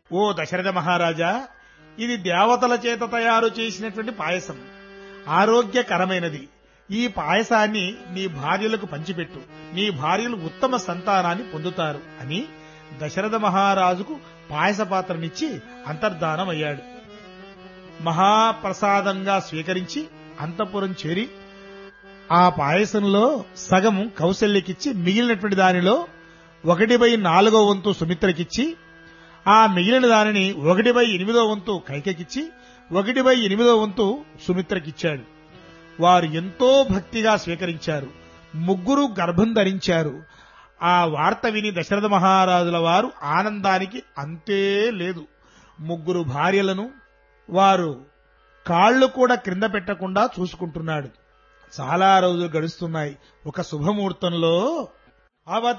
ఓ దశరథ మహారాజా ఇది దేవతల చేత తయారు చేసినటువంటి పాయసం ఆరోగ్యకరమైనది ఈ పాయసాన్ని నీ భార్యలకు పంచిపెట్టు నీ భార్యలు ఉత్తమ సంతానాన్ని పొందుతారు అని దశరథ మహారాజుకు పాయస పాత్రనిచ్చి అంతర్ధానమయ్యాడు మహాప్రసాదంగా స్వీకరించి అంతఃపురం చేరి ఆ పాయసంలో సగం కౌశల్యకిచ్చి మిగిలినటువంటి దానిలో ఒకటి బై నాలుగో వంతు సుమిత్రకిచ్చి ఆ మిగిలిన దానిని ఒకటి బై ఎనిమిదో వంతు కైకకిచ్చి ఒకటి బై ఎనిమిదో వంతు సుమిత్రకిచ్చాడు వారు ఎంతో భక్తిగా స్వీకరించారు ముగ్గురు గర్భం ధరించారు ఆ వార్త విని దశరథ మహారాజుల వారు ఆనందానికి అంతే లేదు ముగ్గురు భార్యలను వారు కాళ్లు కూడా క్రింద పెట్టకుండా చూసుకుంటున్నాడు చాలా రోజులు గడుస్తున్నాయి ఒక శుభముహూర్తంలో అవత